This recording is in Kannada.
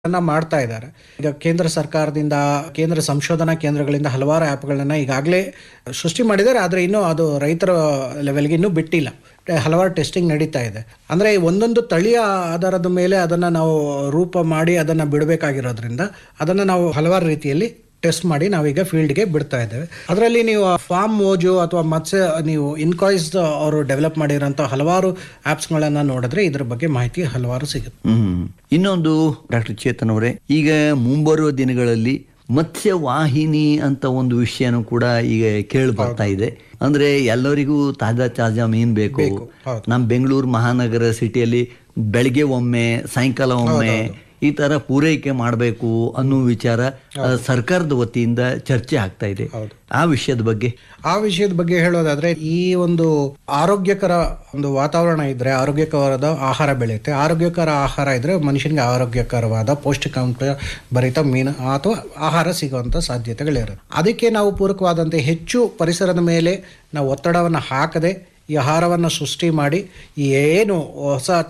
ಅನ್ನ ಮಾಡ್ತಾ ಇದ್ದಾರೆ ಈಗ ಕೇಂದ್ರ ಸರ್ಕಾರದಿಂದ ಕೇಂದ್ರ ಸಂಶೋಧನಾ ಕೇಂದ್ರಗಳಿಂದ ಹಲವಾರು ಆ್ಯಪ್ಗಳನ್ನ ಈಗಾಗಲೇ ಸೃಷ್ಟಿ ಮಾಡಿದ್ದಾರೆ ಆದರೆ ಇನ್ನೂ ಅದು ರೈತರ ಲೆವೆಲ್ಗೆ ಇನ್ನೂ ಬಿಟ್ಟಿಲ್ಲ ಹಲವಾರು ಟೆಸ್ಟಿಂಗ್ ನಡೀತಾ ಇದೆ ಅಂದರೆ ಒಂದೊಂದು ತಳಿಯ ಆಧಾರದ ಮೇಲೆ ಅದನ್ನು ನಾವು ರೂಪ ಮಾಡಿ ಅದನ್ನು ಬಿಡಬೇಕಾಗಿರೋದ್ರಿಂದ ಅದನ್ನು ನಾವು ಹಲವಾರು ರೀತಿಯಲ್ಲಿ ಟೆಸ್ಟ್ ಮಾಡಿ ನಾವೀಗ ಫೀಲ್ಡ್ಗೆ ಬಿಡ್ತಾ ಇದ್ದೇವೆ ಅದರಲ್ಲಿ ನೀವು ಫಾರ್ಮ್ ಮೋಜು ಅಥವಾ ಮತ್ಸ್ಯ ನೀವು ಇನ್ಕಾಯ್ಸ್ ಅವರು ಡೆವಲಪ್ ಮಾಡಿರೋಂಥ ಹಲವಾರು ಆ್ಯಪ್ಸ್ಗಳನ್ನು ನೋಡಿದ್ರೆ ಇದ್ರ ಬಗ್ಗೆ ಮಾಹಿತಿ ಹಲವಾರು ಸಿಗುತ್ತೆ ಹ್ಮ್ ಇನ್ನೊಂದು ಡಾಕ್ಟರ್ ಚೇತನ್ ಅವರೇ ಈಗ ಮುಂಬರುವ ದಿನಗಳಲ್ಲಿ ಮತ್ಸ್ಯ ವಾಹಿನಿ ಅಂತ ಒಂದು ವಿಷಯನೂ ಕೂಡ ಈಗ ಕೇಳಿ ಬರ್ತಾ ಇದೆ ಅಂದ್ರೆ ಎಲ್ಲರಿಗೂ ತಾಜಾ ತಾಜಾ ಮೀನ್ ಬೇಕು ಹೌದು. ನಮ್ಮ ಬೆಂಗಳೂರು ಮಹಾನಗರ ಸಿಟಿಯಲ್ಲಿ ಬೆಳಿಗ್ಗೆ ಒಮ್ಮೆ ಸಾಯಂಕಾಲ ಒಮ್ಮೆ ಈ ತರ ಪೂರೈಕೆ ಮಾಡಬೇಕು ಅನ್ನೋ ವಿಚಾರ ಆ, ಸರ್ಕಾರದ ವತಿಯಿಂದ ಚರ್ಚೆ ಆಗ್ತಾ ಇದೆ ಹೌದು. ಆ ವಿಷಯದ ಬಗ್ಗೆ ಆ ವಿಷಯದ ಬಗ್ಗೆ ಹೇಳೋದಾದ್ರೆ ಈ ಒಂದು ಆರೋಗ್ಯಕರ ಒಂದು ವಾತಾವರಣ ಇದ್ರೆ ಆರೋಗ್ಯಕರವಾದ ಆಹಾರ ಬೆಳೆಯುತ್ತೆ ಆರೋಗ್ಯಕರ ಆಹಾರ ಇದ್ರೆ ಮನುಷ್ಯನಿಗೆ ಆರೋಗ್ಯಕರವಾದ ಪೌಷ್ಟಿಕಾಂಶ ಭರಿತ ಮೀನು ಅಥವಾ ಆಹಾರ ಸಿಗುವಂತ ಸಾಧ್ಯತೆಗಳಿರುತ್ತೆ ಅದಕ್ಕೆ ನಾವು ಪೂರಕವಾದಂತೆ ಹೆಚ್ಚು ಪರಿಸರದ ಮೇಲೆ ನಾವು ಒತ್ತಡವನ್ನು ಹಾಕದೆ ಈ ಆಹಾರವನ್ನು ಸೃಷ್ಟಿ ಮಾಡಿ ಈ ಏನು ಹೊಸ